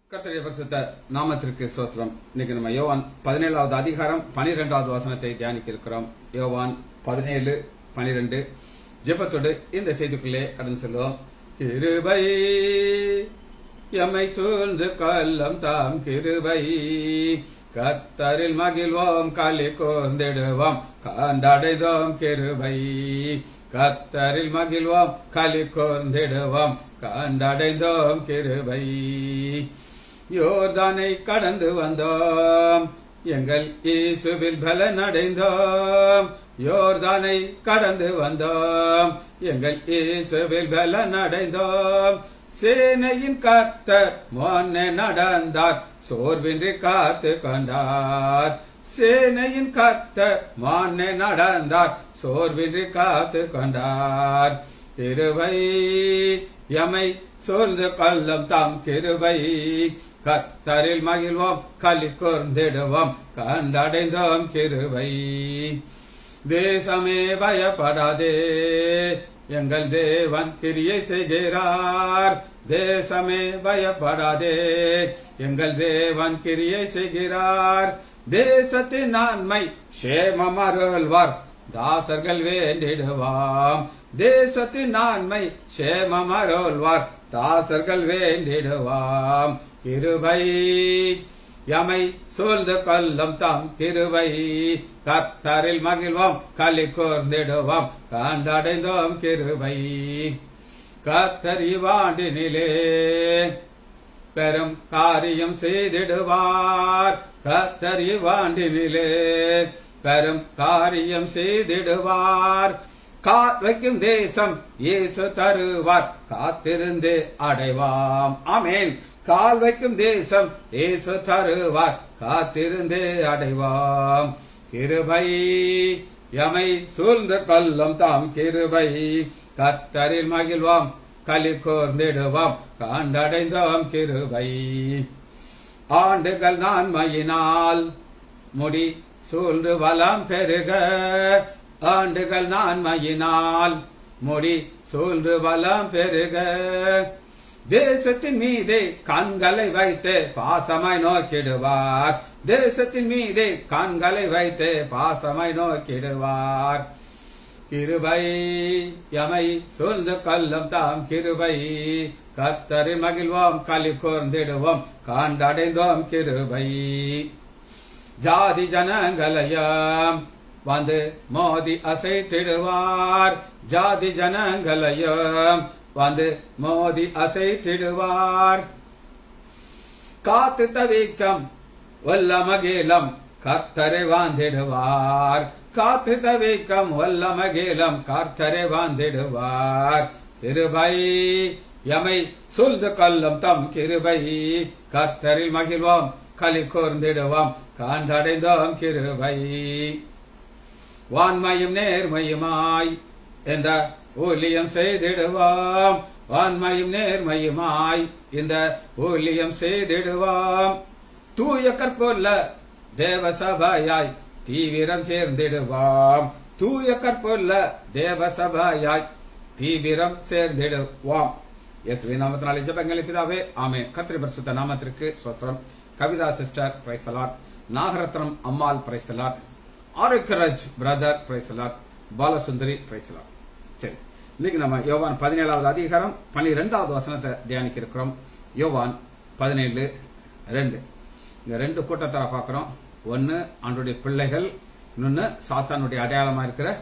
கர்த்தருடைய பரிசுத்த நாமத்திற்கு சோத்திரம் இன்னைக்கு நம்ம யோவான் பதினேழாவது அதிகாரம் பனிரெண்டாவது வசனத்தை தியானிக்க இருக்கிறோம் யோவான் பதினேழு பனிரெண்டு ஜெபத்தோடு இந்த செய்திக்குள்ளே கடந்து செல்வோம் கிருபை எம்மை சூழ்ந்து கல்லம் தாம் கிருபை கர்த்தரில் மகிழ்வோம் களி கோர்ந்திடுவோம் காண்டடைதோம் கிருபை கர்த்தரில் மகிழ்வோம் களி கோர்ந்திடுவோம் காண்டடைந்தோம் கிருபை யோர்தானை கடந்து வந்தோம் எங்கள் இயேசுவில் பலன் அடைந்தோம் யோர்தானை கடந்து வந்தோம் எங்கள் இயேசுவில் பலன் அடைந்தோம் சேனையின் கர்த்தர் மொன்னை நடந்தார் சோர்வின்றி காத்து கொண்டார் சேனையின் கர்த்தர் மானை நடந்தார் சோர்வின்றி காத்து கொண்டார் திருவை எமை சோர்ந்து கொல்லும் தாம் கிருபை கத்தரில் மகிழ்வோம் களி கூர்ந்திடுவோம் கண்டடைந்தோம் கிருபை தேசமே பயப்படாதே எங்கள் தேவன் கிரியை செய்கிறார் தேசமே பயப்படாதே எங்கள் தேவன் கிரியை செய்கிறார் தேசத்தின் நன்மை சேமம் அருள்வார் தாசர்கள் வேண்டிடுவாம் தேசத்தின் நன்மை சேமம் அருள்வார் தாசர்கள் வேண்டிடுவாம் கிருபை யமை சூழ்ந்து கொல்லும் தாம் கிருபை கத்தரில் மகிழ்வோம் களி கூர்ந்திடுவோம் கண்டடைந்தோம் கிருபை கத்தரி வாண்டினிலே பெரும் காரியம் செய்திடுவார் கத்தரி வாண்டினிலே பெரும் காரியம் செய்திடுவார் காத் வைக்கும் தேசம் இயேசு தருவார் காத்திருந்து அடைவாம் ஆமேன் கால் வைக்கும் தேசம் இயேசு தருவார் காத்திருந்தே அடைவாம் கிருபை யமை சூழ்ந்து கொல்லும் தாம் கிருபை கத்தரில் மகிழ்வாம் களி கோர்ந்திடுவாம் காண்டடைந்தோம் கிருபை ஆண்டுகள் நான்மையினால் முடி சூழ்ந்து வளம் பெருக ஆண்டுகள் நான்மையினால் முடி சூழ்ந்து வளம் பெருக தேசத்தின் மீதே கண்களை வைத்து பாசமாய் நோக்கிடுவார் தேசத்தின் மீதே கண்களை வைத்து பாசமாய் நோக்கிடுவார் கிருபை யமை சூழ்ந்து கொல்லும் தாம் கிருபை கத்தரி மகிழ்வோம் களி கூர்ந்திடுவோம் காண்டடைந்தோம் கிருபை ஜாதி ஜனங்களையாம் வந்து மோதி அசைத்திடுவார் ஜாதி ஜனங்களையும் வந்து மோதி அசைத்திடுவார் காத்து தவிக்கம் வல்லமகேலம் கர்த்தரை வாழ்ந்திடுவார் காத்து தவிக்கம் வல்லமகேலம் கர்த்தரை வாழ்ந்திடுவார் கிருபை யமை சொல்து கொல்லும் தம் கிருபை கர்த்தரில் மகிழ்வோம் களி கூர்ந்திடுவோம் காண்டடைந்தோம் கிருபை வான்மையும் நேர்மையுமாய் என்ற ஊழியம் செய்திடுவாம் வான்மையும் நேர்மையுமாய் இந்த ஊழியம் செய்திடுவாம் தூய கற்புள்ள தேவ சபையாய் தீவிரம் சேர்ந்திடுவாம் தூய கற்புள்ள தேவ சபையாய் தீவிரம் சேர்ந்திடுவாம் எஸ் வி நாமத்தினாலே ஜபங்களை பிதாவே ஆமே கத்திரி பரிசுத்த நாமத்திற்கு சொத்திரம் Kavitha sister praise the Lord Nagarathnam Ammal praise the Lord Arokiaraj brother praise the Lord Balasundari praise the Lord சரி இன்னைக்கு நம்ம யோவான் பதினேழாவது அதிகாரம் பனிரெண்டாவது வசனத்தை தியானிக்க இருக்கிறோம் யோவான் பதினேழு ரெண்டு இந்த ரெண்டு கூட்டத்தார பார்க்கிறோம் ஒன்னு அவனுடைய பிள்ளைகள் இன்னொன்னு சாத்தானுடைய அடையாளமா இருக்கிற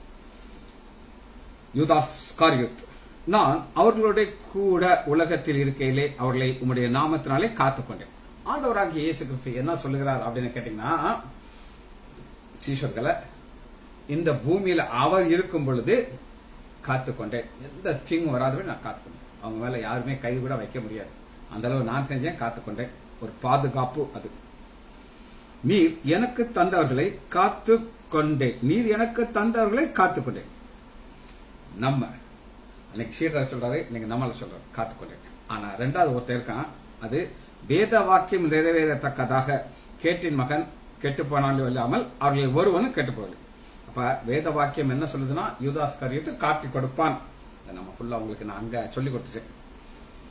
யுதாஸ் காரியுத் நான் அவர்களுடைய கூட உலகத்தில் இருக்கையிலே அவர்களை உம்முடைய நாமத்தினாலே காத்துக்கொண்டேன் ஆண்டவராகிய இயேசு கிறிஸ்து என்ன சொல்லுகிறார் அப்படின்னு கேட்டீங்கன்னா சீஷர்களை இந்த பூமியில அவர் இருக்கும் பொழுது காத்துக்கொண்டேன் எந்த தீங்கும் வராதவே நான் காத்துக்கொண்டேன் அவங்க மேல யாருமே கை கூட வைக்க முடியாது அந்த அளவு நான் செஞ்சேன் காத்துக்கொண்டேன் ஒரு பாதுகாப்பு அது நீர் எனக்கு தந்தவர்களை காத்து கொண்டேன் நீர் எனக்கு தந்தவர்களை காத்துக்கொண்டேன் நம்ம அன்னைக்கு ஷீட்டர் சொல்றாரு இன்னைக்கு நம்மள சொல்றாரு காத்துக்கொண்டேன் ஆனா ரெண்டாவது ஒருத்தர் இருக்கான் அது வேத வாக்கியம் நிறைவேறத்தக்கதாக கேட்டின் மகன் கெட்டு போனாலும் இல்லாமல் அவர்களில் ஒருவனும் கெட்டு போகவில்லை அப்ப வேத வாக்கியம் என்ன சொல்லுதுன்னா யூதாஸ் காரியத்தை காட்டி கொடுப்பான் இதை நம்ம ஃபுல்லா உங்களுக்கு நான் அங்க சொல்லி கொடுத்துட்டேன்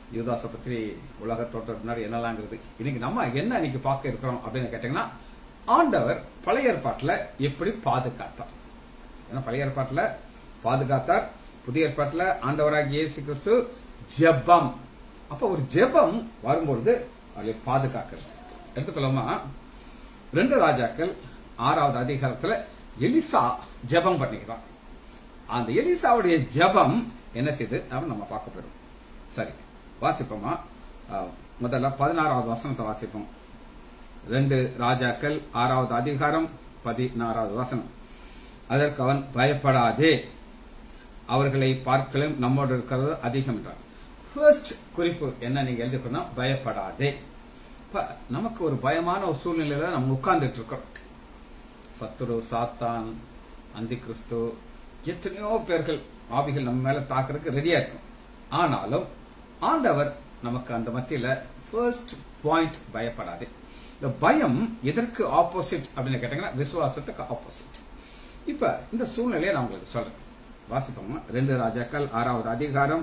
யூதாசை பற்றி உலக தோற்றத்துக்கு முன்னாடி என்னலாங்கிறது இன்னைக்கு நம்ம என்ன இன்னைக்கு பார்க்க இருக்கிறோம் அப்படின்னு கேட்டீங்கன்னா ஆண்டவர் பழைய ஏற்பாட்டுல எப்படி பாதுகாத்தார் ஏன்னா பழைய ஏற்பாட்டுல பாதுகாத்தார் புதிய ஏற்பாட்டுல ஆண்டவராகிய இயேசு கிறிஸ்து ஜெபம் அப்ப ஒரு ஜெபம் வரும்பொழுது அவர்களை பாதுகாக்கிறது எடுத்துக்கொள்ளாமா ரெண்டு ராஜாக்கள் ஆறாவது அதிகாரத்துல எலிசா ஜெபம் பண்ணிக்கிறான் அந்த எலிசாவுடைய ஜெபம் என்ன செய்து அப்படின்னு நம்ம பார்க்க போறோம் சரி வாசிப்போமா அஹ், முதல்ல பதினாறாவது வசனத்தை வாசிப்போம் ரெண்டு ராஜாக்கள் ஆறாவது அதிகாரம் பதினாறாவது வசனம் அதற்கு அவன் பயப்படாதே அவர்களை பார்க்கலும் நம்மோடு இருக்கிறது அதிகம் என்றார் ஃபர்ஸ்ட் குறிப்பு என்ன நீங்க எழுதிக்கணும்னா பயப்படாதே இப்ப நமக்கு ஒரு பயமான ஒரு சூழ்நிலையில நம்ம உட்கார்ந்துட்டு இருக்கோம் சத்துரு சாத்தான் அந்தி கிறிஸ்து எத்தனையோ பேர்கள் ஆவிகள் நம்ம மேல தாக்குறதுக்கு ரெடியா இருக்கும் ஆனாலும் ஆண்டவர் நமக்கு அந்த மத்தியில ஃபர்ஸ்ட் பாயிண்ட் பயப்படாதே இந்த பயம் எதற்கு ஆப்போசிட் அப்படின்னு கேட்டீங்கன்னா விசுவாசத்துக்கு ஆப்போசிட் இப்ப இந்த சூழ்நிலையை நான் உங்களுக்கு சொல்றேன் வாசிப்போமா ரெண்டு ராஜாக்கள் ஆறாவது அதிகாரம்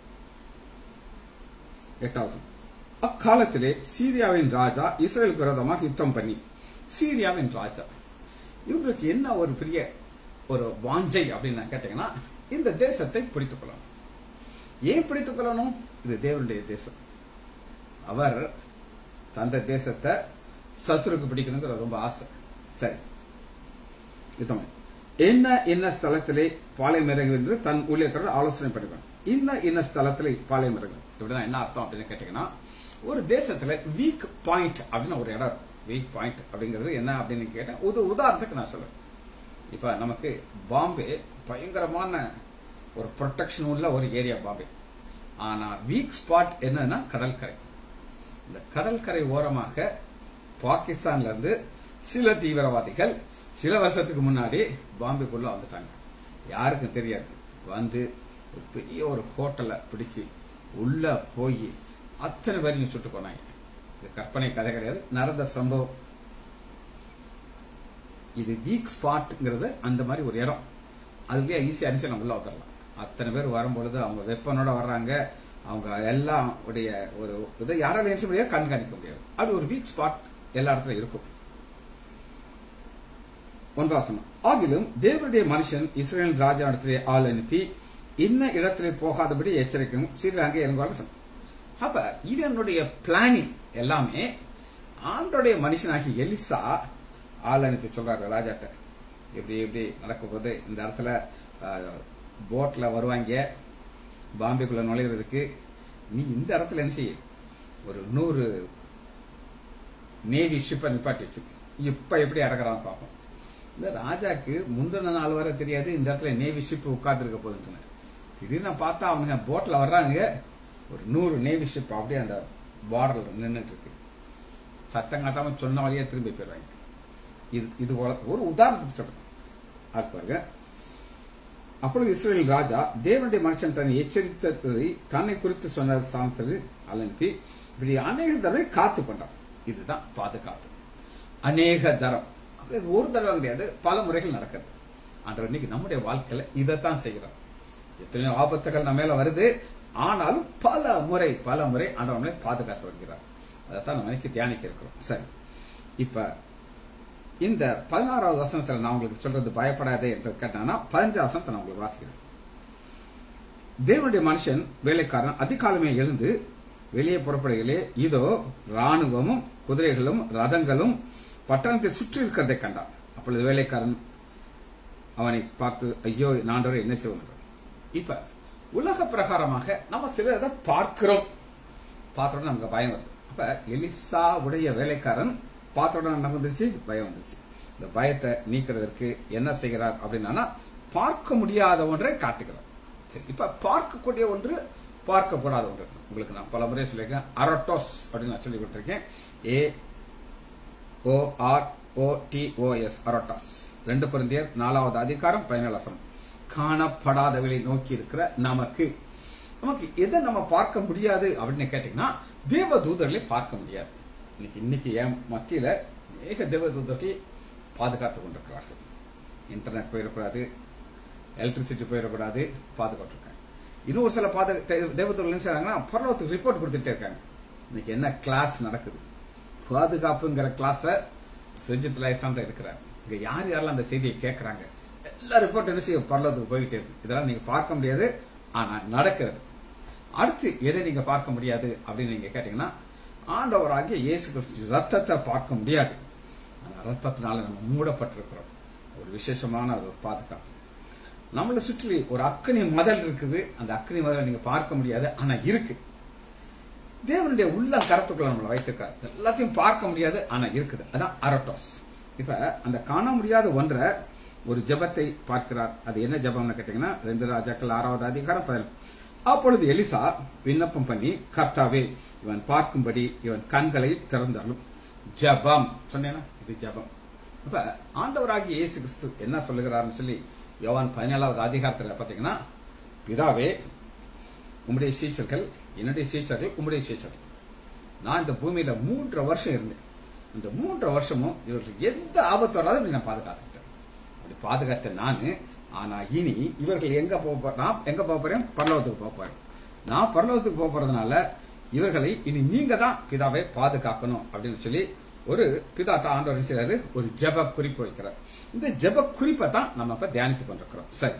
எட்டாவது அக்காலத்திலே சீரியாவின் ராஜா இஸ்ரேலுக்கு விரோதமாக யுத்தம் பண்ணி சீரியாவின் ராஜா இவங்களுக்கு என்ன ஒரு பெரிய ஒரு வாஞ்சை அப்படின்னு நான் கேட்டீங்கன்னா இந்த தேசத்தை பிடித்துக் கொள்ளணும் ஏன் பிடித்துக் கொள்ளணும் இது தேவனுடைய தேசம் அவர் தந்த தேசத்தை சத்துருக்கு பிடிக்கணுங்கிற ரொம்ப ஆசை சரி யுத்தம் என்ன என்ன ஸ்தலத்திலே பாளையம் இறங்கு என்று தன் ஊழியத்தோடு ஆலோசனை பண்ணிக்கணும் இன்ன இன்ன ஸ்தலத்திலே பாளையம் இறங்கு இப்படின்னா என்ன அர்த்தம் அப்படின்னு கேட்டீங்கன்னா ஒரு தேசத்துல வீக் பாயிண்ட் அப்படின்னு ஒரு இடம் வீக் பாயிண்ட் அப்படிங்கிறது என்ன அப்படின்னு கேட்டேன் ஒரு உதாரணத்துக்கு நான் சொல்றேன் இப்ப நமக்கு பாம்பே பயங்கரமான ஒரு ப்ரொடெக்ஷன் உள்ள ஒரு ஏரியா பாம்பே ஆனா வீக் ஸ்பாட் என்னன்னா கடற்கரை இந்த கடற்கரை ஓரமாக பாகிஸ்தான்ல இருந்து சில தீவிரவாதிகள் சில வருஷத்துக்கு முன்னாடி பாம்பேக்குள்ள வந்துட்டாங்க யாருக்கும் தெரியாது வந்து ஒரு பெரிய ஒரு ஹோட்டலை பிடிச்சு உள்ள போய் அத்தனை பேரையும் சுட்டு போனாங்க இது கற்பனை கதை கிடையாது நடந்த சம்பவம் இது வீக் ஸ்பாட்ங்கிறது அந்த மாதிரி ஒரு இடம் அதுலயே ஈஸியா அடிச்சு நம்ம உள்ள வந்துடலாம் அத்தனை பேர் வரும்பொழுது அவங்க வெப்பனோட வர்றாங்க அவங்க எல்லாம் உடைய ஒரு இதை யாராலும் நினைச்ச முடியாது கண்காணிக்க முடியாது அது ஒரு வீக் ஸ்பாட் எல்லா இடத்துலயும் இருக்கும் ஒன்றாசனம் ஆகிலும் தேவனுடைய மனுஷன் இஸ்ரேல் ராஜா இடத்திலே ஆள் அனுப்பி இன்ன இடத்திலே போகாதபடி எச்சரிக்கையும் சீக்கிரம் அங்கே இறங்குவாங்க சொன்னார். அப்ப இது என்னுடைய பிளானிங் எல்லாமே ஆண்டோடைய மனுஷனாகி எலிசா ஆள் அனுப்பி சொல்றாரு ராஜாட்ட இப்படி இப்படி நடக்கும் போது இந்த இடத்துல போட்ல வருவாங்க பாம்பேக்குள்ள நுழையிறதுக்கு நீ இந்த இடத்துல என்ன செய்ய ஒரு நூறு நேவி ஷிப்பை நிப்பாட்டி வச்சு இப்ப எப்படி இறக்குறான்னு பார்ப்போம் இந்த ராஜாக்கு முந்தின நாள் வரை தெரியாது இந்த இடத்துல நேவி ஷிப் உட்கார்ந்து இருக்க போகுதுன்னு திடீர்னு பார்த்தா அவங்க போட்ல வர்றாங்க ஒரு நூறு நேவி ஷிப் அப்படியே அந்த பார்டர்ல நின்னுட்டு இருக்கு சத்தம் காட்டாம சொன்ன வழியே திரும்பி போயிடுவாங்க இது இது போல ஒரு உதாரணத்துக்கு சொல்றேன் அது பாருங்க அப்பொழுது இஸ்ரேல் ராஜா தேவனுடைய மனுஷன் தன்னை எச்சரித்ததை தன்னை குறித்து சொன்ன சாணத்தில் அனுப்பி இப்படி அநேக தடவை காத்து கொண்டான் இதுதான் பாதுகாப்பு அநேக தரம் அப்படி அது ஒரு தடவை கிடையாது பல முறைகள் நடக்குது அன்ற இன்னைக்கு நம்முடைய வாழ்க்கையில இதைத்தான் செய்கிறோம் எத்தனையோ ஆபத்துகள் நம்ம மேல வருது ஆனாலும் பல முறை பல முறை ஆண்டவர் நம்மளை பாதுகாத்து வருகிறார் அதைத்தான் நம்ம இன்னைக்கு தியானிக்க இருக்கிறோம் சரி இப்ப இந்த பதினாறாவது வசனத்துல நான் உங்களுக்கு சொல்றது பயப்படாதே என்று கேட்டானா பதினஞ்சாவது வசனத்தை நான் உங்களுக்கு வாசிக்கிறேன் தேவனுடைய மனுஷன் வேலைக்காரன் அதிகாலமே எழுந்து வெளியே புறப்படுகளே இதோ ராணுவமும் குதிரைகளும் ரதங்களும் பட்டணத்தை சுற்றி இருக்கிறதை கண்டான் அப்பொழுது வேலைக்காரன் அவனை பார்த்து ஐயோ நாண்டவரை என்ன செய்வோம் என்றான். இப்ப உலக பிரகாரமாக நம்ம சிலதை பார்க்கிறோம் பார்த்த உடனே நமக்கு பயம் வருது அப்ப எலிசா உடைய வேலைக்காரன் பார்த்த உடனே நமக்கு வந்துருச்சு பயம் வந்துருச்சு இந்த பயத்தை நீக்கிறதற்கு என்ன செய்கிறார் அப்படின்னா பார்க்க முடியாத ஒன்றை காட்டுகிறார் சரி இப்ப பார்க்கக்கூடிய ஒன்று பார்க்கக்கூடாத ஒன்று உங்களுக்கு நான் பல முறை சொல்லியிருக்கேன் அரட்டோஸ் அப்படின்னு நான் சொல்லி கொடுத்திருக்கேன் A O R O T O S அரட்டாஸ் ரெண்டு குழந்தையர் நாலாவது அதிகாரம் பதினேழாசம் காணப்படாதவளை நோக்கி இருக்கிற நமக்கு நமக்கு எதை நம்ம பார்க்க முடியாது அப்படின்னு கேட்டீங்கன்னா தேவ தூதர்களை பார்க்க முடியாது இன்னைக்கு இன்னைக்கு என் மத்தியில ஏக தேவ தூதர்கள் பாதுகாத்துக் கொண்டிருக்கிறார்கள் இன்டர்நெட் போயிடக்கூடாது எலக்ட்ரிசிட்டி போயிடக்கூடாது பாதுகாத்துருக்காங்க இன்னொரு சில பாத தேவதூர்கள் என்ன செய்றாங்கன்னா பரலோகத்துக்கு ரிப்போர்ட் கொடுத்துட்டே இருக்காங்க இன்னைக்கு என்ன கிளாஸ் நடக்குது பாதுகாப்புங்கிற கிளாஸ சுஜித் லைசான் இருக்கிறார் இங்க யார் யாரெல்லாம் அந்த செய்தியை கேட்கறாங்க எல்லா ரிப்போர்ட் என்ன செய்யும் பரலோகத்துக்கு போயிட்டே இருக்கு இதெல்லாம் நீங்க பார்க்க முடியாது ஆனா நடக்கிறது அடுத்து எதை நீங்க பார்க்க முடியாது அப்படின்னு நீங்க கேட்டீங்கன்னா ஆண்டவராகிய இயேசு கிறிஸ்து ரத்தத்தை பார்க்க முடியாது ஆனா ரத்தத்தினால நம்ம மூடப்பட்டிருக்கிறோம் ஒரு விசேஷமான ஒரு பாதுகாப்பு நம்மளை சுற்றி ஒரு அக்னி மதல் இருக்குது அந்த அக்னி மதலை நீங்க பார்க்க முடியாது ஆனா இருக்கு தேவனுடைய உள்ள கரத்துக்குள்ள நம்மளை வைத்திருக்கார் எல்லாத்தையும் பார்க்க முடியாது ஆனா இருக்குது அதான் அரட்டோஸ் இப்ப அந்த காண முடியாத ஒன்றை ஒரு ஜெபத்தை பார்க்கிறார் அது என்ன ஜெபம்னு கேட்டீங்கன்னா ரெண்டு ராஜாக்கள் ஆறாவது அதிகாரம் பதினெட்டு அப்பொழுது எலிசா விண்ணப்பம் பண்ணி கர்த்தாவே இவன் பார்க்கும்படி இவன் கண்களை திறந்தாலும் ஜெபம் சொன்னேன்னா இது ஜெபம் அப்ப ஆண்டவராகிய இயேசு கிறிஸ்து என்ன சொல்லுகிறார்னு சொல்லி யோவான் பதினேழாவது அதிகாரத்துல பாத்தீங்கன்னா பிதாவே உம்முடைய சீச்சர்கள் என்னுடைய சீச்சர்கள் உம்முடைய சீச்சர்கள் நான் இந்த பூமியில மூன்றரை வருஷம் இருந்தேன் இந்த மூன்றரை வருஷமும் இவர்களுக்கு எந்த ஆபத்து வராது அப்படி நான் பாதுகாத்துக்கிட்டேன் அப்படி பாதுகாத்த நானு ஆனா இனி இவர்கள் எங்க போக போ- நான் எங்க போக போறேன் பரலோகத்துக்கு போக போறேன் நான் பரலோகத்துக்கு போக போறதுனால இவர்களை இனி நீங்க தான் பிதாவை பாதுகாக்கணும் அப்படின்னு சொல்லி ஒரு பிதாட்ட ஆண்டவர் என்ன செய்றாரு ஒரு ஜெப குறிப்பு வைக்கிறார் இந்த ஜெப குறிப்பை தான் நம்ம இப்ப தியானித்துக் கொண்டிருக்கிறோம் சரி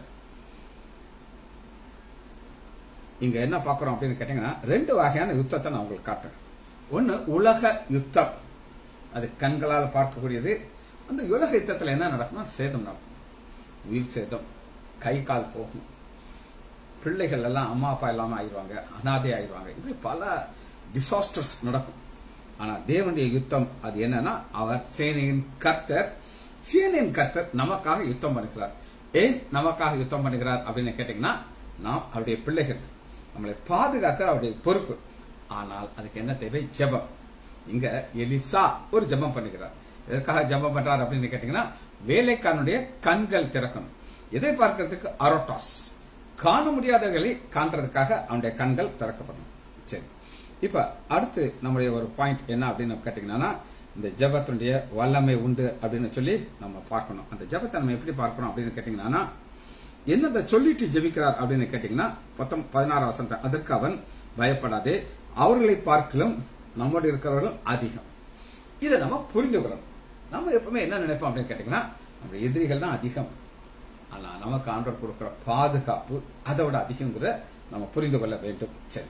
இங்க என்ன பார்க்கிறோம் அப்படின்னு கேட்டீங்கன்னா ரெண்டு வகையான யுத்தத்தை நான் உங்களுக்கு காட்டுறேன் ஒன்னு உலக யுத்தம் அது கண்களால் பார்க்கக்கூடியது அந்த உலக யுத்தத்துல என்ன நடக்கும்னா சேதம் நடக்கும் உயிர் சேதம் கை கால் போகும் பிள்ளைகள் எல்லாம் அம்மா அப்பா இல்லாம ஆயிடுவாங்க அனாதை ஆயிடுவாங்க இப்படி பல டிசாஸ்டர்ஸ் நடக்கும் ஆனா தேவனுடைய யுத்தம் அது என்னன்னா அவர் சேனையின் கர்த்தர் சேனையின் கர்த்தர் நமக்காக யுத்தம் பண்ணுகிறார் ஏன் நமக்காக யுத்தம் பண்ணுகிறார் அப்படின்னு கேட்டீங்கன்னா நாம் அவருடைய பிள்ளைகள் நம்மளை பாதுகாக்கிற அவருடைய பொறுப்பு ஆனால் அதுக்கு என்ன தேவை ஜெபம் இங்க எலிசா ஒரு ஜெபம் பண்ணுகிறார் எதற்காக ஜெபம் பண்றார் அப்படின்னு கேட்டீங்கன்னா வேலைக்காரனுடைய கண்கள் திறக்கணும் எதை பார்க்கிறதுக்கு அரோட்டாஸ் காண முடியாதவர்களை காண்றதுக்காக அவனுடைய கண்கள் திறக்கப்படணும் சரி இப்ப அடுத்து நம்முடைய ஒரு பாயிண்ட் என்ன அப்படின்னு கேட்டீங்கன்னா இந்த ஜெபத்தினுடைய வல்லமை உண்டு அப்படின்னு சொல்லி நம்ம பார்க்கணும் அந்த ஜெபத்தை நம்ம எப்படி பார்க்கணும் அப்படின்னு கேட்டீங்கன்னா என்னதை சொல்லிட்டு ஜெபிக்கிறார் அப்படின்னு கேட்டீங்கன்னா பத்தொம் பதினாறு வசந்த அதற்கு அவன் பயப்படாதே அவர்களை பார்க்கலும் நம்மோடு இருக்கிறவர்கள் அதிகம் இதை நம்ம புரிந்து கொள்ளணும் நம்ம எப்பவுமே என்ன நினைப்போம் அப்படின்னு கேட்டீங்கன்னா நம்ம எதிரிகள் தான் அதிகம் ஆனா நமக்கு ஆண்டவர் கொடுக்கிற பாதுகாப்பு அதோட அதிகங்கிறத நம்ம புரிந்து கொள்ள வேண்டும் சரி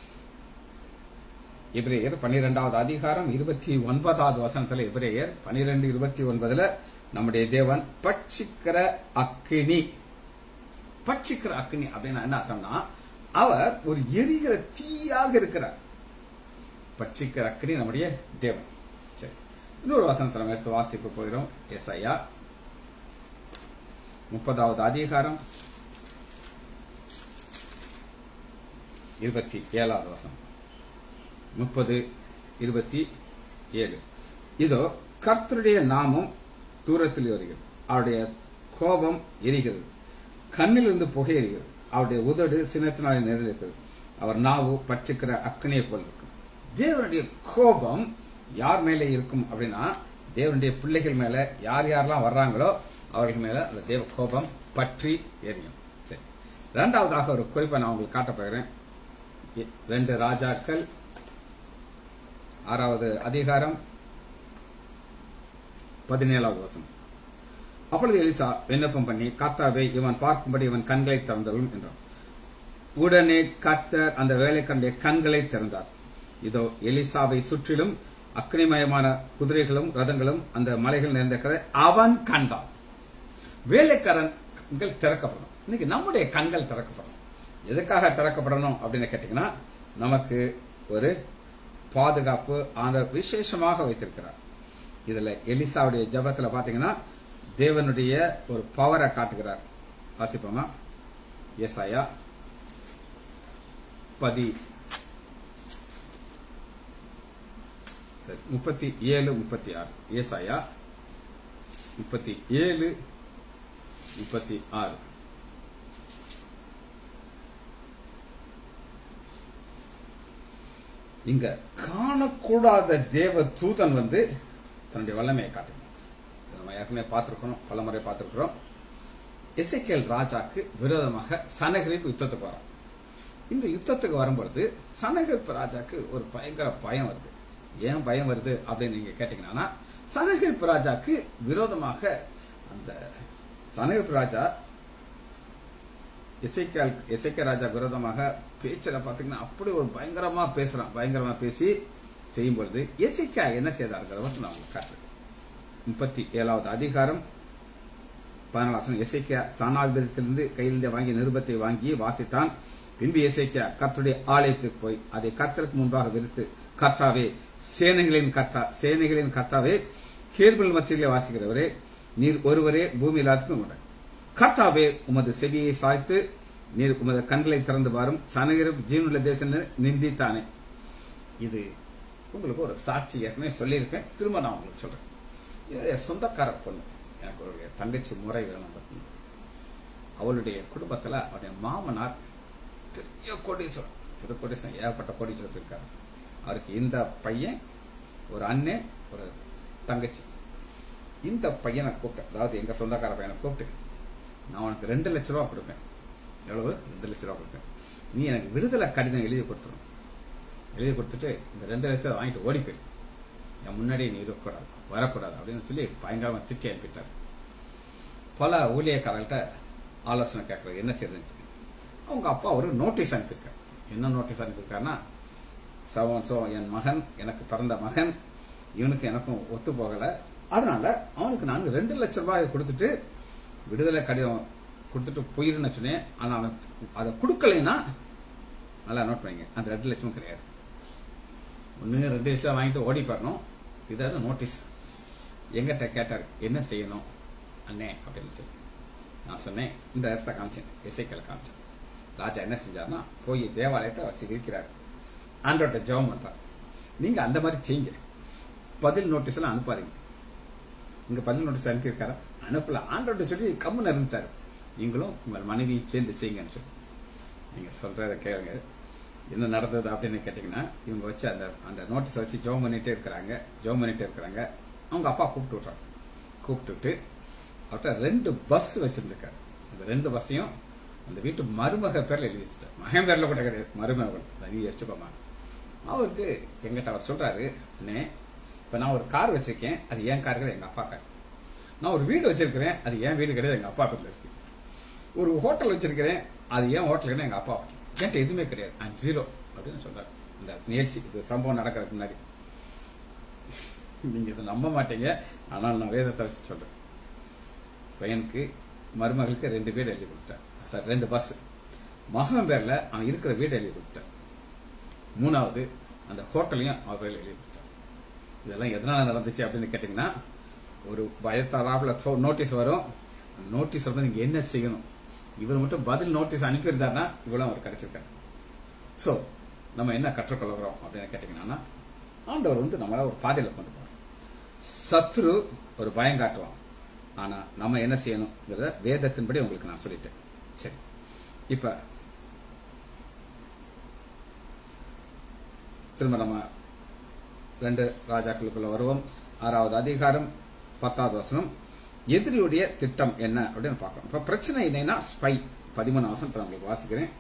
எபிரேயர் பன்னிரெண்டாவது அதிகாரம் இருபத்தி ஒன்பதாவது வசனத்துல எபிரேயர் பன்னிரெண்டு இருபத்தி ஒன்பதுல நம்முடைய தேவன் பட்சிக்கிற அக்கினி பட்சிக்கிற அக்கினி அப்படின்னா என்ன அர்த்தம்னா அவர் ஒரு எரிகிற தீயாக இருக்கிறார் பட்சிக்கிற அக்கினி நம்முடைய தேவன் சரி இன்னொரு வசனத்தை நம்ம எடுத்து வாசிப்பு போகிறோம் எஸ் ஐயா முப்பதாவது அதிகாரம் இருபத்தி ஏழாவது வசனம் முப்பது இருபத்தி ஏழு இதோ கர்த்தருடைய நாமம் தூரத்தில் வருகிறது அவருடைய கோபம் எரிகிறது கண்ணிலிருந்து புகை எரிகிறது அவருடைய உதடு சின்னத்தினாலே நிறைந்திருக்கிறது அவர் நாவு பட்சிக்கிற அக்கனியை போல் இருக்கும் தேவனுடைய கோபம் யார் மேலே இருக்கும் அப்படின்னா தேவனுடைய பிள்ளைகள் மேல யார் யாரெல்லாம் வர்றாங்களோ அவர்கள் மேல அந்த தேவ கோபம் பற்றி எரியும் சரி இரண்டாவதாக ஒரு குறிப்பை நான் உங்களுக்கு காட்ட போகிறேன் இ- ரெண்டு ராஜாக்கள் ஆறாவது அதிகாரம் பதினேழாவது வசனம் அப்பொழுது எலிசா விண்ணப்பம் பண்ணி கத்தாவை இவன் பார்க்கும்படி இவன் கண்களை திறந்தரும் என்றான் உடனே கத்தர் அந்த வேலைக்காரனுடைய கண்களை திறந்தார் இதோ எலிசாவை சுற்றிலும் அக்னிமயமான குதிரைகளும் ரதங்களும் அந்த மலைகள் நிறைந்திருக்கிறதை அவன் கண்டான் வேலைக்காரன் கண்கள் திறக்கப்படணும் இன்னைக்கு நம்முடைய கண்கள் திறக்கப்படணும் எதுக்காக திறக்கப்படணும் அப்படின்னு கேட்டீங்கன்னா நமக்கு ஒரு பாதுகாப்பு ஆண்டவர் விசேஷமாக வைத்திருக்கிறார் இதுல எலிசாவுடைய ஜெபத்துல பாத்தீங்கன்னா தேவனுடைய ஒரு பவரை காட்டுகிறார் வாசிப்போமா ஏசாயா பதி சரி, முப்பத்தி ஏழு முப்பத்தி ஆறு ஏசாயா முப்பத்தி ஏழு முப்பத்தி ஆறு இங்க காணக்கூடாத தேவ தூதன் வந்து தன்னுடைய வல்லமையை காட்டுகிறார் இதை நம்ம ஏற்கனவே பார்த்திருக்கிறோம் பல முறை பார்த்திருக்கிறோம் எசேக்கியேல் ராஜாக்கு விரோதமாக சனகரிப்பு யுத்தத்துக்கு வரான் இந்த யுத்தத்துக்கு வரும்பொழுது சனகரிப்பு ராஜாக்கு ஒரு பயங்கர பயம் வருது ஏன் பயம் வருது அப்படின்னு நீங்க கேட்டீங்கன்னா சனகரிப்பு ராஜாக்கு விரோதமாக அந்த சனகரிப்பு ராஜா இசைக்கால் இசைக்க ராஜா விரோதமாக பேச்சில் பாத்தீங்கன்னா அப்படி ஒரு பயங்கரமா பேசுறான் பயங்கரமா பேசி செய்யும் பொழுது எசைக்கா என்ன செய்தாருங்கிறத மட்டும் நான் உங்களுக்கு காட்டுறேன் முப்பத்தி ஏழாவது அதிகாரம் பதினாலாம் எசைக்கா சானாதிபதியிலிருந்து கையிலிருந்து வாங்கிய நிருபத்தை வாங்கி வாசித்தான் பின்பு எசைக்கா கர்த்தருடைய ஆலயத்துக்கு போய் அதை கர்த்தருக்கு முன்பாக விரித்து கர்த்தாவே சேனைகளின் கர்த்தா சேனைகளின் கர்த்தாவே கேள்விகள் மத்தியிலே வாசிக்கிறவரே நீர் ஒருவரே பூமி எல்லாத்துக்கும் உண்டு கர்த்தாவே உமது செவியை சாய்த்து நீர் உமது கண்களை திறந்து பாரும் சனகிரம் ஜீவனுள்ள தேசம் நிந்தித்தானே இது உங்களுக்கு ஒரு சாட்சி ஏற்கனவே சொல்லியிருக்கேன் திரும்ப நான் உங்களுக்கு சொல்றேன் என்னுடைய சொந்தக்கார பொண்ணு எனக்கு ஒரு தங்கச்சி முறை வேணும் பார்த்தீங்க அவளுடைய குடும்பத்துல அவருடைய மாமனார் பெரிய கோடீஸ்வரன் பெரிய கோடீஸ்வரன் ஏகப்பட்ட கோடீஸ்வரர் இருக்காரு அவருக்கு இந்த பையன் ஒரு அண்ணன் ஒரு தங்கச்சி இந்த பையனை கூப்பிட்டு அதாவது எங்க சொந்தக்கார பையனை கூப்பிட்டு நான் உனக்கு ரெண்டு லட்ச ரூபா கொடுப்பேன் எவ்வளவு ரெண்டு லட்ச ரூபா கொடுப்பேன் நீ எனக்கு விடுதலை கடிதம் எழுதி கொடுத்துரும் எழுதி கொடுத்துட்டு இந்த ரெண்டு லட்சம் வாங்கிட்டு ஓடி போயிரு என் முன்னாடி நீ இருக்கக்கூடாது வரக்கூடாது அப்படின்னு சொல்லி பயங்கரமா திட்டி அனுப்பிட்டார் பல ஊழியக்காரர்கள்ட்ட ஆலோசனை கேட்கறது என்ன செய்யறதுன்னு அவங்க அப்பா ஒரு நோட்டீஸ் அனுப்பியிருக்காரு என்ன நோட்டீஸ் அனுப்பியிருக்காருன்னா சவன் சோ என் மகன் எனக்கு பிறந்த மகன் இவனுக்கு எனக்கும் ஒத்து போகல அதனால அவனுக்கு நான் ரெண்டு லட்சம் ரூபாய் கொடுத்துட்டு விடுதலை கடிதம் கொடுத்துட்டு போயிருன்னு சொன்னேன் ஆனா அவன் அதை கொடுக்கலைன்னா நல்லா நோட் பண்ணிங்க அந்த ரெண்டு லட்சமும் கிடையாது ஒண்ணு ரெண்டு லட்சம் வாங்கிட்டு ஓடி போயிடணும் இதாவது நோட்டீஸ் எங்கிட்ட கேட்டார் என்ன செய்யணும் அண்ணே அப்படின்னு சொல்லி நான் சொன்னேன் இந்த இடத்த காமிச்சேன் இசைக்கல் காமிச்சேன் ராஜா என்ன செஞ்சார்னா போய் தேவாலயத்தை வச்சு இருக்கிறார் ஆண்டோட்ட ஜெபம் பண்றார் நீங்க அந்த மாதிரி செய்யுங்க பதில் நோட்டீஸ் எல்லாம் அனுப்பாதீங்க இங்க பதில் நோட்டீஸ் அனுப்பியிருக்காரா அனுப்பல ஆண்டோட்ட சொல்லி கம்முன்னு இருந்துட்டாரு நீங்களும் உங்கள் மனைவி சேர்ந்து செய்யுங்கன்னு சொல்லி நீங்க சொல்றத கேளுங்க என்ன நடந்தது அப்படின்னு கேட்டீங்கன்னா இவங்க வச்சு அந்த அந்த நோட்டீஸ் வச்சு ஜோம் பண்ணிட்டே இருக்கிறாங்க ஜோம் பண்ணிட்டே இருக்கிறாங்க அவங்க அப்பா கூப்பிட்டு விட்றாங்க கூப்பிட்டுட்டு அவர்கிட்ட ரெண்டு பஸ் வச்சிருந்திருக்காரு அந்த ரெண்டு பஸ்ஸையும் அந்த வீட்டு மருமக பேர்ல எழுதி வச்சுட்டார் மகன் பேர்ல கூட கிடையாது மருமகள் நீ வச்சுக்கோமா அவருக்கு எங்கிட்ட அவர் சொல்றாரு அண்ணே இப்ப நான் ஒரு கார் வச்சிருக்கேன் அது என் கார் கிடையாது எங்க அப்பா கார் நான் ஒரு வீடு வச்சிருக்கிறேன் அது என் வீடு கிடையாது எங்க அப்பா பேர்ல இருக்கு ஒரு ஹோட்டல் வச்சிருக்கிறேன் அது ஏன் ஹோட்டல் கிடையாது எங்க அப்பா என்கிட்ட எதுவுமே கிடையாது ஐம் ஜீரோ அப்படின்னு சொல்றாரு இந்த நிகழ்ச்சி இது சம்பவம் நடக்கிறதுக்கு முன்னாடி நீங்க இதை நம்ப மாட்டீங்க ஆனால் நான் வேதத்தை வச்சு சொல்றேன் பையனுக்கு மருமகளுக்கு ரெண்டு வீடு எழுதி கொடுத்தேன் சார் ரெண்டு பஸ் மகன் பேர்ல அவன் இருக்கிற வீடு எழுதி கொடுத்தேன் மூணாவது அந்த ஹோட்டலையும் அவன் பேர்ல எழுதி கொடுத்தான் இதெல்லாம் எதனால நடந்துச்சு அப்படின்னு கேட்டீங்கன்னா ஒரு பயத்தாராப்புல நோட்டீஸ் வரும் நோட்டீஸ் வந்து நீங்க என்ன செய்யணும் இவர் மட்டும் பதில் நோட்டீஸ் அனுப்பியிருந்தாருன்னா இவ்வளவு அவர் கிடைச்சிருக்காரு சோ நம்ம என்ன கற்றுக்கொள்கிறோம் அப்படின்னு கேட்டீங்கன்னா ஆண்டவர் வந்து நம்மள ஒரு பாதையில கொண்டு போறோம் சத்ரு ஒரு பயம் காட்டுவான் ஆனா நம்ம என்ன செய்யணுங்கிறத வேதத்தின்படி உங்களுக்கு நான் சொல்லிட்டேன் சரி இப்ப திரும்ப நம்ம ரெண்டு ராஜாக்களுக்குள்ள வருவோம் ஆறாவது அதிகாரம் பத்தாவது வசனம் எதிரியுடைய திட்டம் என்ன அப்படின்னு பார்க்கணும் இப்ப பிரச்சனை என்னன்னா ஸ்பை பதிமூணு வசனம் இப்ப உங்களுக்கு வாசிக்கிறேன்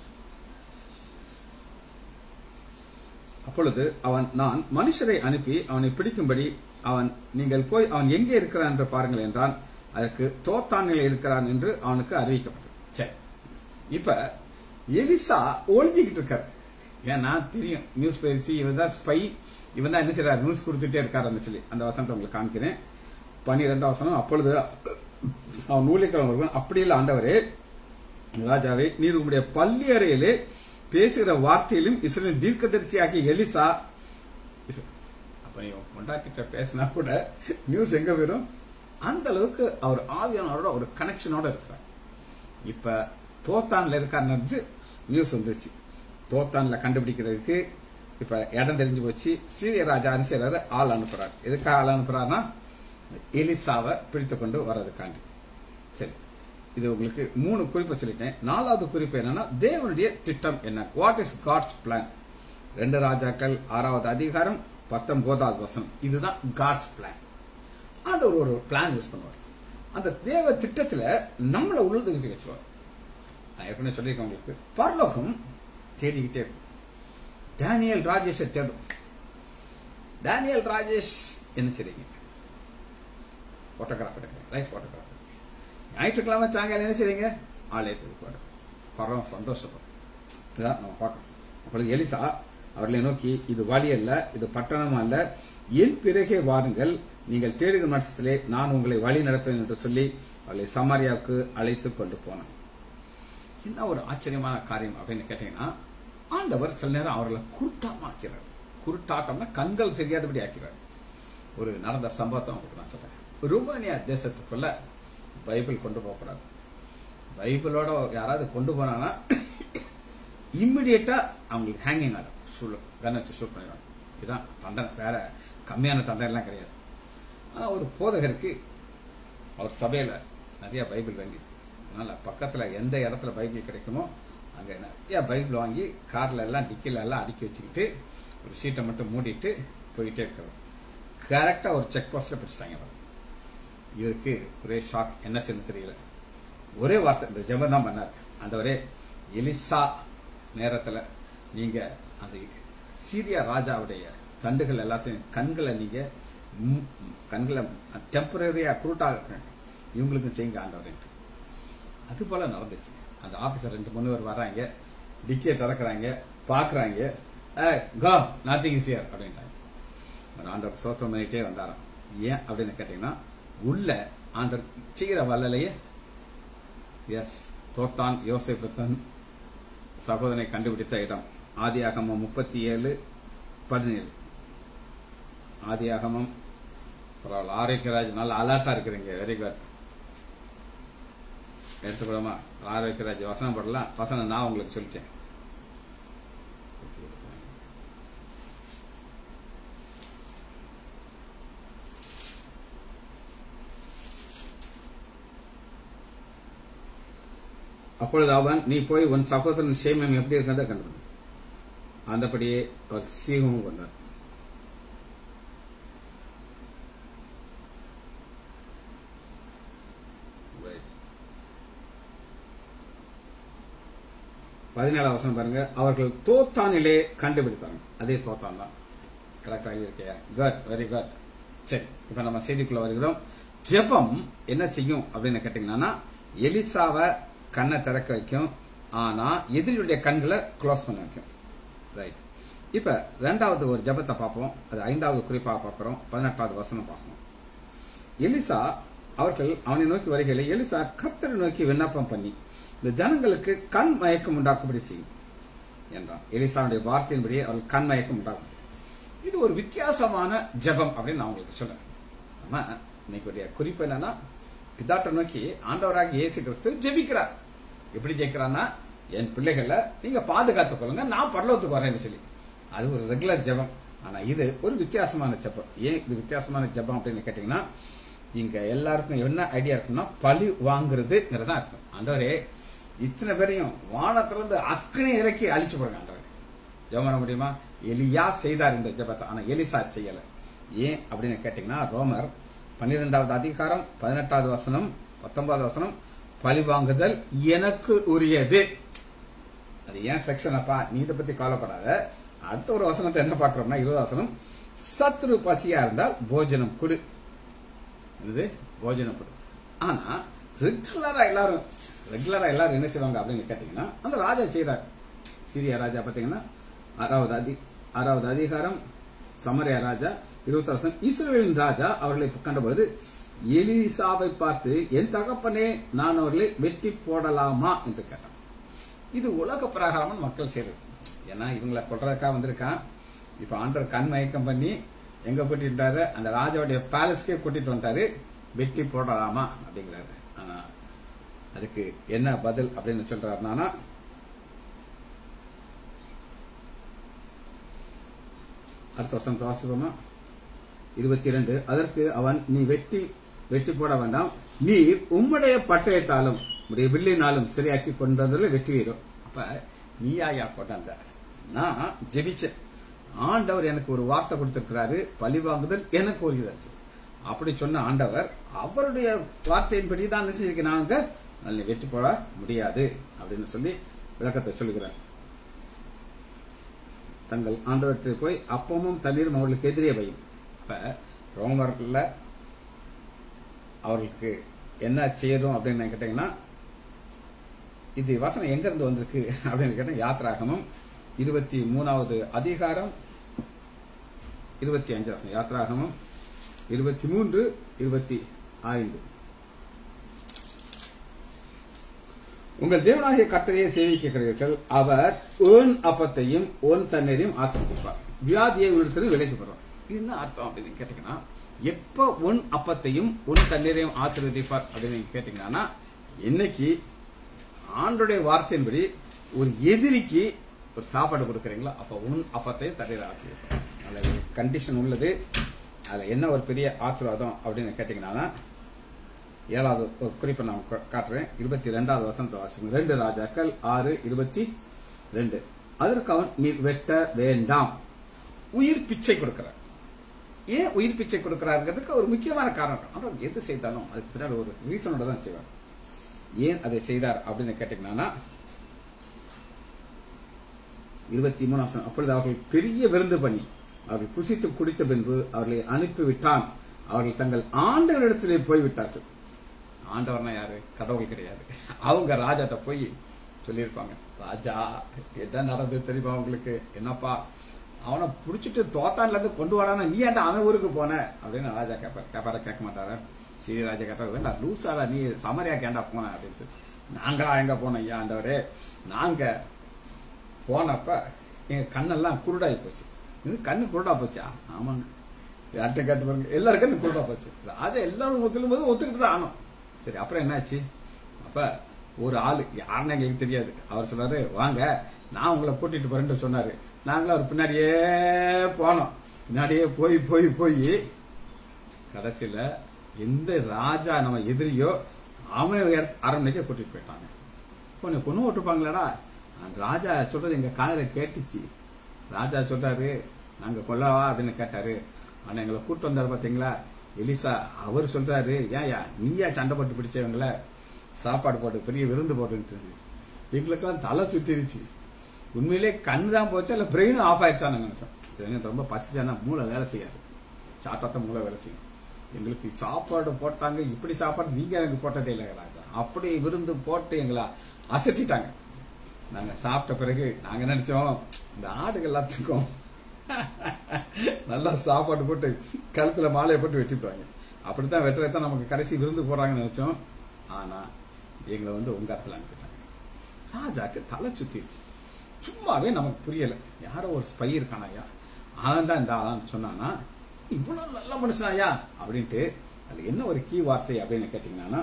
அப்பொழுது அவன் நான் மனுஷரை அனுப்பி அவனை பிடிக்கும்படி அவன் நீங்கள் போய் அவன் எங்கே இருக்கிறான் என்று பாருங்கள் என்றான் அதற்கு தோத்தானில் இருக்கிறான் என்று அவனுக்கு அறிவிக்கப்பட்டது சரி இப்ப எலிசா ஒழிஞ்சுக்கிட்டு இருக்காரு ஏன்னா தெரியும் நியூஸ் பயிற்சி இவன் தான் ஸ்பை இவன் தான் என்ன செய்யறாரு நியூஸ் கொடுத்துட்டே இருக்காரு சொல்லி அந்த வசனத்தை உங்களுக்கு காமிக்கிறேன் பன்னிரெண்டாம் வசனம் அப்பொழுது அவன் ஊழியக்கிழமை அப்படி இல்லை ஆண்டவரே ராஜாவே நீர் உங்களுடைய பள்ளி அறையிலே பேசுகிற வார்த்தையிலும் இஸ்ரேல் தீர்க்கதரிசியாகிய எலிசா அப்ப நீ கொண்டாட்டிட்ட பேசினா கூட நியூஸ் எங்க வரும் அந்த அளவுக்கு அவர் ஆவியானவரோட ஒரு கனெக்ஷனோட இருக்கிறார் இப்ப தோத்தான்ல இருக்காருன்னு நியூஸ் வந்துருச்சு தோத்தான்ல கண்டுபிடிக்கிறதுக்கு இப்ப இடம் தெரிஞ்சு போச்சு சீரிய ராஜா அனுசரியாரு ஆள் அனுப்புறாரு எதுக்காக ஆள் அனுப்புறாருன்னா எலிசாவை பிடித்து கொண்டு வர்றதுக்காண்டி சரி இது உங்களுக்கு மூணு குறிப்பை சொல்லிட்டேன் நாலாவது குறிப்பு என்னன்னா தேவனுடைய திட்டம் என்ன வாட் இஸ் காட்ஸ் பிளான் ரெண்டு ராஜாக்கள் ஆறாவது அதிகாரம் பத்தொன்பதாவது வசனம் இதுதான் காட்ஸ் பிளான் ஆண்டவர் ஒரு பிளான் யூஸ் பண்ணுவார் அந்த தேவ திட்டத்துல நம்மளை உள்ளது வச்சுருவார் நான் ஏற்கனவே சொல்லியிருக்கேன் உங்களுக்கு பரலோகம் தேடிக்கிட்டே இருக்கும் டேனியல் ராஜேஷை தேடும் டேனியல் ராஜேஷ் என்ன செய்றீங்க போட்டோகிராஃபர் ரைட் போட்டோகிராஃபர் ஞாயிற்றுக்கிழமை சாயங்காலம் என்ன செய்றீங்க ஆலயத்துக்கு போறோம் பரம் சந்தோஷப்படும் இதான் நம்ம பார்க்கணும் அப்பொழுது எலிசா அவர்களை நோக்கி இது வழி அல்ல இது பட்டணம் அல்ல என் பிறகே வாருங்கள் நீங்கள் தேடுகிற நட்சத்திலே நான் உங்களை வழி நடத்துவேன் என்று சொல்லி அவர்களை சமாரியாவுக்கு அழைத்து கொண்டு போனான் என்ன ஒரு ஆச்சரியமான காரியம் அப்படின்னு கேட்டீங்கன்னா ஆண்டவர் சில நேரம் அவர்களை குருட்டாம ஆக்கிறார் குருட்டாட்டம்னா கண்கள் தெரியாதபடி ஆக்கிறார் ஒரு நடந்த சம்பவத்தை உங்களுக்கு நான் சொல்றேன் ருமானியா தேசத்துக்குள்ள பைபிள் கொண்டு போகக்கூடாது பைபிளோட யாராவது கொண்டு போனாங்கன்னா இம்மிடியட்டா அவங்களுக்கு ஹேங்கிங் ஆகும் ஷூல கன் வச்சு ஷூட் பண்ணிடுவாங்க இதுதான் தண்டனை வேற கம்மியான தண்டனை எல்லாம் கிடையாது ஆனா ஒரு போதகருக்கு அவர் சபையில நிறைய பைபிள் வேண்டி அதனால பக்கத்துல எந்த இடத்துல பைபிள் கிடைக்குமோ அங்க நிறைய பைபிள் வாங்கி கார்ல எல்லாம் டிக்கில எல்லாம் அடுக்கி வச்சுக்கிட்டு ஒரு ஷீட்டை மட்டும் மூடிட்டு போயிட்டே இருக்கிறோம் கரெக்டா ஒரு செக் போஸ்ட்ல பிடிச்சிட்டாங்க அவர். இவருக்கு ஒரே ஷாக் என்ன செய்யணும் தெரியல ஒரே வார்த்தை இந்த ஜெபம் தான் பண்ணார் ஆண்டவரே எலிசா நேரத்துல நீங்க அந்த சீரியா ராஜாவுடைய தண்டுகள் எல்லாத்தையும் கண்களை நீங்க ம், கண்களை டெம்பரரியா குருட்டாக இவங்களுக்கு செய்யுங்க ஆண்டவரேன்ட்டு அது போல நடந்துச்சு அந்த ஆபீசர் ரெண்டு மூணு பேர் வர்றாங்க டிக்கியை திறக்கிறாங்க பாக்குறாங்க கோ நாத்திங் இஸ் ஹியர் அப்படின்ட்டாங்க ஒரு ஆண்டவர் சோத்திரம் பண்ணிட்டே வந்தாராம் ஏன் அப்படின்னு கேட்டீங்கன்னா உள்ள ஆண்டவர் செய்கிற வல்லலையே எஸ் தோத்தான் யோசிப்புத்தன் சகோதரனை கண்டுபிடித்த இடம் ஆதியாகமம் முப்பத்தி ஏழு பதினேழு ஆதியாகமம் பரவாயில்ல ஆரோக்கியராஜ் நல்ல அலர்ட்டா இருக்கிறீங்க வெரி குட் எடுத்துக்கூடமா ஆரோக்கியராஜ் வசனம் படலாம் வசனம் நான் உங்களுக்கு சொல்லிட்டேன் அப்பொழுது அவன் நீ போய் உன் சகோதரன் சேமம் எப்படி இருக்கிறத கண்டுபிடி அந்தபடியே அவர் சீகமும் கொண்டார் பதினேழாம் வசனம் பாருங்க அவர்கள் தோத்தானிலே கண்டுபிடித்தாங்க அதே தோத்தான் தான் கரெக்டா இருக்கையா குட் வெரி குட் சரி இப்ப நம்ம செய்திக்குள்ள வருகிறோம் ஜெபம் என்ன செய்யும் அப்படின்னு கேட்டீங்கன்னா எலிசாவை கண்ணை திறக்க வைக்கும் ஆனா எதிரியுடைய கண்களை க்ளோஸ் பண்ண வைக்கும் ரைட் இப்ப ரெண்டாவது ஒரு ஜெபத்தை பார்ப்போம் அது ஐந்தாவது குறிப்பாக பார்க்கிறோம் பதினெட்டாவது வசனம் பார்க்கணும் எலிசா அவர்கள் அவனை நோக்கி வருகையில் எலிசா கர்த்தரை நோக்கி விண்ணப்பம் பண்ணி இந்த ஜனங்களுக்கு கண் மயக்கம் உண்டாக்கும்படி செய்யும் என்றான் எலிசாவுடைய வார்த்தையின்படி அவர்கள் கண் மயக்கம் உண்டாக்கும் இது ஒரு வித்தியாசமான ஜெபம் அப்படின்னு நான் உங்களுக்கு சொல்றேன் ஆமா இன்னைக்கு குறிப்பு என்னன்னா பிதாட்ட நோக்கி ஆண்டவராக இயேசு கிறிஸ்து ஜெபிக்கிறார் எப்படி ஜெயிக்கிறான்னா என் பிள்ளைகளை நீங்க பாதுகாத்துக் கொள்ளுங்க நான் பரலோகத்துக்கு வரேன்னு சொல்லி அது ஒரு ரெகுலர் ஜெபம் ஆனா இது ஒரு வித்தியாசமான ஜெபம் ஏன் இது வித்தியாசமான ஜெபம் அப்படின்னு கேட்டீங்கன்னா இங்க எல்லாருக்கும் என்ன ஐடியா இருக்குன்னா பழி வாங்குறதுங்கிறதா இருக்கும் ஆண்டவரே இத்தனை பேரையும் வானத்திலிருந்து அக்கனை இறக்கி அழிச்சு போடுங்க ஆண்டவரே ஜெபம் பண்ண முடியுமா எலியா செய்தார் இந்த ஜெபத்தை ஆனா எலிசா செய்யல ஏன் அப்படின்னு கேட்டீங்கன்னா ரோமர் பன்னிரெண்டாவது அதிகாரம் பதினெட்டாவது வசனம் பத்தொன்பதாவது வசனம் பழிவாங்குதல் எனக்கு உரியது அது ஏன் செக்ஷன் அப்பா நீ இதை பத்தி கவலைப்படாத அடுத்த ஒரு வசனத்தை என்ன பார்க்கிறோம்னா இருபது வசனம் சத்ரு பசியா இருந்தால் போஜனம் கொடு இது போஜனம் கொடு ஆனா ரெகுலரா எல்லாரும் ரெகுலரா எல்லாரும் என்ன செய்வாங்க அப்படின்னு கேட்டீங்கன்னா அந்த ராஜா செய்யறாரு சீரியா ராஜா பாத்தீங்கன்னா ஆறாவது அதி ஆறாவது அதிகாரம் சமரியா ராஜா இருபத்தி வருஷம் இஸ்ரேலின் ராஜா அவர்களை கண்டபொழுது எலிசாவை பார்த்து என் தகப்பனே நான் அவர்களை வெட்டி போடலாமா என்று கேட்டான் இது உலக பிரகாரமான மக்கள் செய்யறது ஏன்னா இவங்களை கொள்றதுக்காக வந்திருக்கான் இப்ப ஆண்டவர் கண் மயக்கம் பண்ணி எங்க கூட்டிட்டாரு அந்த ராஜாவுடைய பேலஸ்க்கே கூட்டிட்டு வந்துட்டாரு வெட்டி போடலாமா அப்படிங்கிறாரு ஆனா அதுக்கு என்ன பதில் அப்படின்னு சொல்றாருனா அடுத்த வருஷம் வாசிப்போமா இருபத்தி இரண்டு அதற்கு அவன் நீ வெட்டி வெட்டி போட வேண்டாம் நீ உம்முடைய பட்டயத்தாலும் உடைய வில்லினாலும் சரியாக்கி கொண்டதில் வெற்றியிடும் அப்ப நீயாயா கொண்டாந்த நான் ஜெபிச்சேன் ஆண்டவர் எனக்கு ஒரு வார்த்தை கொடுத்திருக்கிறாரு பழி வாங்குதல் எனக்கு உரியது அப்படி சொன்ன ஆண்டவர் அவருடைய வார்த்தையின்படி தான் என்ன செஞ்சிருக்க நாங்க நல்ல வெற்றி போட முடியாது அப்படின்னு சொல்லி விளக்கத்தை சொல்லுகிறார் தங்கள் ஆண்டவரத்தில் போய் அப்பமும் தண்ணீரும் அவர்களுக்கு எதிரே வையும் இப்ப ரோமர்ல அவர்களுக்கு என்ன செய்யணும் அப்படின்னு கேட்டீங்கன்னா இது வசனம் எங்க இருந்து வந்திருக்கு அப்படின்னு கேட்டா யாத்ராகமம் இருபத்தி மூணாவது அதிகாரம் இருபத்தி அஞ்சு வசனம் யாத்ராகமம் இருபத்தி மூன்று இருபத்தி ஐந்து உங்கள் தேவனாகிய கர்த்தரையே சேவிக்கிறீர்கள் அவர் ஓன் அப்பத்தையும் ஓன் தண்ணீரையும் ஆசிரியப்பார் வியாதியை உள்ளிடத்தில் விலைக்கு போறார் என்ன அர்த்தம் அப்படின்னு கேட்டீங்கன்னா எப்ப உன் அப்பத்தையும் உன் தண்ணீரையும் ஆசீர்வதிப்பார் அப்படின்னு நீங்க கேட்டீங்கன்னா என்னைக்கு ஆண்டுடைய வார்த்தையின்படி ஒரு எதிரிக்கு ஒரு சாப்பாடு கொடுக்குறீங்களோ அப்ப உன் அப்பத்தையும் தண்ணீரை ஆசீர்வதிப்பார் அதுல ஒரு கண்டிஷன் உள்ளது அதுல என்ன ஒரு பெரிய ஆசீர்வாதம் அப்படின்னு கேட்டீங்கன்னா ஏழாவது ஒரு குறிப்பை நான் கா- காட்டுறேன் இருபத்தி ரெண்டாவது வசனத்தை வாசிக்கும் ரெண்டு ராஜாக்கள் ஆறு இருபத்தி ரெண்டு அதற்கு அவன் நீ வெட்ட வேண்டாம் உயிர் பிச்சை கொடுக்கிறார் ஏன் உயிர் பிச்சை கொடுக்கிறாருங்கிறதுக்கு ஒரு முக்கியமான காரணம் இருக்கு. ஆனால் எது செய்தாலும் அதுக்கு பின்னாடி ஒரு ரீசனோட தான் செய்வார் ஏன் அதை செய்தார் அப்படின்னு கேட்டீங்கன்னா இருபத்தி மூணு வருஷம் அப்பொழுது அவர்கள் பெரிய விருந்து பண்ணி அவர்கள் புசித்து குடித்த பின்பு அவர்களை அனுப்பிவிட்டான் அவர்கள் தங்கள் ஆண்டவரிடத்திலே போய்விட்டார்கள் ஆண்டவர்னா யாரு கடவுள் கிடையாது அவங்க ராஜாட்ட போய் சொல்லியிருப்பாங்க ராஜா என்ன நடந்தது தெரியுமா உங்களுக்கு என்னப்பா அவனை புடிச்சிட்டு தோத்தான்ல இருந்து கொண்டு வரானா நீ ஏன்டா அவன் ஊருக்கு போன அப்படின்னு ராஜா கேட்பார் கேட்பார கேட்க மாட்டாரு சரி ராஜா கேட்டார் வேண்டா லூசாடா நீ சமரியா கேண்டா போன அப்படின்னு சொல்லி நாங்களா எங்க போனோம் ஐயா ஆண்டவரே நாங்க போனப்ப எங்க கண்ணெல்லாம் குருடாகி போச்சு இது கண்ணு குருடா போச்சா ஆமாங்க யார்கிட்ட கேட்டு பாருங்க எல்லாரும் கண்ணு குருடா போச்சு அதை எல்லாரும் ஒத்துக்கும் போது ஒத்துக்கிட்டு தான் ஆனோம் சரி அப்புறம் என்னாச்சு அப்ப ஒரு ஆளு யாருன்னு எங்களுக்கு தெரியாது அவர் சொன்னாரு வாங்க நான் உங்களை கூட்டிட்டு போறேன்னு சொன்னாரு நாங்களும் அவர் பின்னாடியே போனோம் பின்னாடியே போய் போய் போய் கடைசியில எந்த ராஜா நம்ம எதிரியோ அவன் இடத்து- அரண்மனைக்கு கூட்டிட்டு போயிட்டாங்க உன்னை கொண்டு விட்டுப்பாங்களாடா அந்த ராஜா சொல்றது எங்க காதுல கேட்டுச்சு ராஜா சொல்றாரு நாங்க கொல்லவா அப்படின்னு கேட்டாரு ஆனா எங்களை கூட்டு வந்தாரு பாத்தீங்களா எலிசா அவர் சொல்றாரு ஏன்யா நீயா சண்டை போட்டு பிடிச்சவங்கள சாப்பாடு போட்டு பெரிய விருந்து போட்டுன்னு எங்களுக்கெல்லாம் தலை சுத்திருச்சு உண்மையிலே கண்ணு தான் போச்சு இல்ல பிரெயினும் ஆஃப் ஆயிடுச்சான்னு நினைச்சோம் சரி, எனக்கு ரொம்ப பசிச்சானா மூளை வேலை செய்யாது சாப்பிட்டா மூளை வேலை செய்யும் எங்களுக்கு சாப்பாடு போட்டாங்க இப்படி சாப்பாடு நீங்க எனக்கு போட்டதே இல்லை ராஜா அப்படி விருந்து போட்டு எங்களை அசத்திட்டாங்க நாங்க சாப்பிட்ட பிறகு நாங்க நினைச்சோம் இந்த ஆடுகள் எல்லாத்துக்கும் நல்லா சாப்பாடு போட்டு கழுத்துல மாலையை போட்டு வெட்டிப்பாங்க அப்படித்தான் வெட்டுறதான் நமக்கு கடைசி விருந்து போறாங்கன்னு நினைச்சோம் ஆனா எங்களை வந்து உங்க இடத்துல அனுப்பிட்டாங்க ராஜாக்கு தலை சுத்திருச்சு சும்மாவே நமக்கு புரியல யாரோ ஒரு ஸ்பை இருக்கானாயா அவன் தான் இந்த ஆளான்னு சொன்னானா இவ்வளவு நல்ல மனுஷனாயா அப்படின்ட்டு அதுல என்ன ஒரு கீ வார்த்தை அப்படின்னு கேட்டீங்கன்னா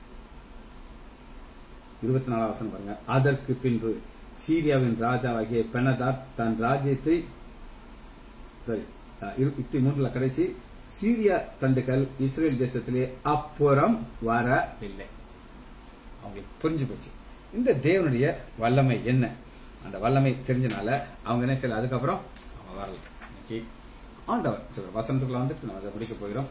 இருபத்தி நாலாவது வசனம் பாருங்க அதற்கு பின்பு சீரியாவின் ராஜாவாகிய பெனதாத் தன் ராஜ்யத்தை சரி அஹ், இரு- இருபத்தி மூன்றுல கடைசி சீரியா தண்டுகள் இஸ்ரேல் தேசத்திலே அப்புறம் வரவில்லை அவங்களுக்கு புரிஞ்சு போச்சு இந்த தேவனுடைய வல்லமை என்ன அந்த வல்லமை தெரிஞ்சனால அவங்க என்ன செய்யல அதுக்கப்புறம் அவங்க வரல இன்னைக்கு ஆண்டவர் சரி வசனத்துக்குள்ள வந்துட்டு நம்ம அதை முடிக்க போகிறோம்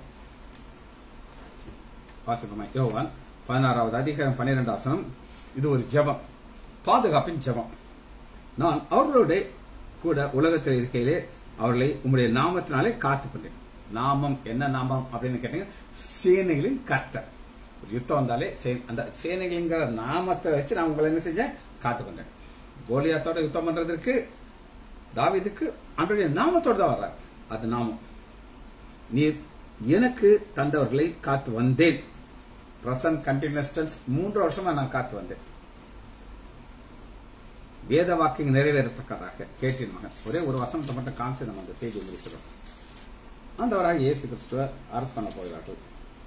வாசிப்போமா யோவான் பதினாறாவது அதிகாரம் பன்னிரெண்டாம் வசனம் இது ஒரு ஜெபம் பாதுகாப்பின் ஜெபம் நான் அவர்களோட கூட உலகத்தில் இருக்கையிலே அவர்களை உம்முடைய நாமத்தினாலே காத்துக்கொண்டேன் நாமம் என்ன நாமம் அப்படின்னு கேட்டீங்கன்னா சேனைகளின் கர்த்தர் ஒரு யுத்தம் வந்தாலே சே- அந்த சேனைகளிங்கிற நாமத்தை வச்சு நான் உங்களை என்ன செஞ்சேன் காத்துக்கொண்டேன் கோலியாத்தோட யுத்தம் பண்றதற்கு தாவீதுக்கு அவருடைய நாமத்தோட தான் வர்றார் அது நாமம் நீர் எனக்கு தந்தவர்களை காத்து வந்தேன் பிரசன்ட் கண்டினியூஸ் டென்ஸ் மூன்று வருஷமா நான் காத்து வந்தேன் வேத வாக்கியம் நிறைவேறத்தக்கதாக கேட்டின் மகன் ஒரே ஒரு வசனத்தை மட்டும் காமிச்சு நம்ம அந்த செய்தியை முடிக்கிறோம் ஆண்டவராக இயேசு கிறிஸ்துவ அரசு பண்ண போகிறார்கள்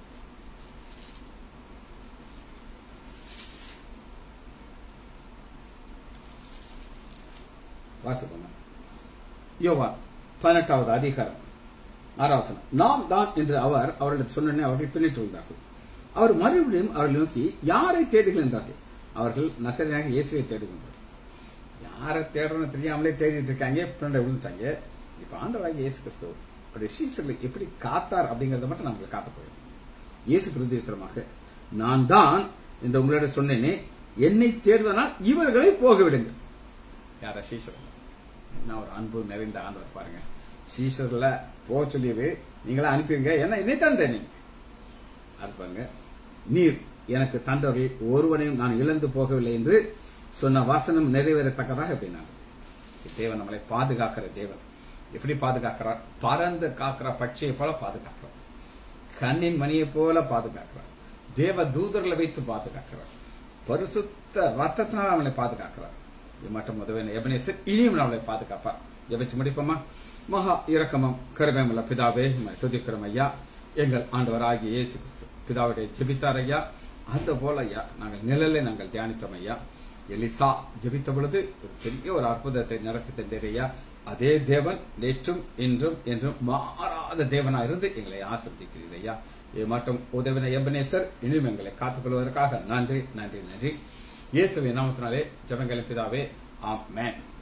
வாசிப்போம் யோவான் பதினெட்டாவது அதிகாரம் ஆறாவசனம் நாம் தான் என்று அவர் அவர்களுக்கு சொன்னே அவர்கள் பின்னிட்டு வந்தார்கள் அவர் மறுபடியும் அவர்களை நோக்கி யாரை தேடுகள் என்றார்கள் அவர்கள் நசரனாக இயேசுவை தேடுகின்றார் யாரை தேடுறோம்னு தெரியாமலே தேடிட்டு இருக்காங்க பின்னாடி விழுந்துட்டாங்க இப்ப ஆண்டவராக இயேசு கிறிஸ்துவ அவருடைய சீசர்களை எப்படி காத்தார் அப்படிங்கறத மட்டும் நமக்கு காட்ட போகிறோம் இயேசு பிரதித்திரமாக நான் தான் என்று உங்களிடம் சொன்னேனே என்னை தேடுவதனால் இவர்களை போக விடுங்கள் யார சீசர் என்ன ஒரு அன்பு நிறைந்த ஆண்டவர் பாருங்க சீசர்ல போக சொல்லிடு நீங்களா அனுப்பிடுங்க என்ன என்னைத்தான் நீங்க அது பாருங்க நீர் எனக்கு தந்தவரை ஒருவனையும் நான் இழந்து போகவில்லை என்று சொன்ன வாசனம் நிறைவேறத்தக்கதாக அப்படின்னாங்க தேவன் நம்மளை பாதுகாக்கிற தேவன் எப்படி பாதுகாக்கிறார் பறந்து காக்கிற பட்சியை போல பாதுகாக்கிறார் கண்ணின் மணியை போல பாதுகாக்கிறார் தேவ தூதர்களை வைத்து பாதுகாக்கிறார் பரிசுத்த ரத்தத்தினால் அவனை பாதுகாக்கிறார் இது மட்டும் உதவின எபனேசர் இனியும் நம்மளை பாதுகாப்பார் ஜெபிச்சு முடிப்போமா மகா இரக்கமும் கருமையுள்ள பிதாவே உம்மை துதிக்கிறோம் ஐயா எங்கள் ஆண்டவராகிய இயேசு கிறிஸ்து பிதாவுடைய ஜெபித்தார் ஐயா அந்த போல ஐயா நாங்கள் நிழலை நாங்கள் தியானித்தோம் ஐயா எலிசா ஜெபித்த பொழுது ஒரு பெரிய ஒரு அற்புதத்தை நடத்தி தந்தீர் ஐயா அதே தேவன் நேற்றும் இன்றும் என்றும் மாறாத தேவனா இருந்து எங்களை ஆசிர்வதிக்கிறீர் ஐயா இது மட்டும் உதவின எபனேசர் இனியும் எங்களை காத்துக்கொள்வதற்காக நன்றி நன்றி நன்றி இயேசுவின் நாமத்தினாலே ஜெபங்களின் பிதாவே ஆமென்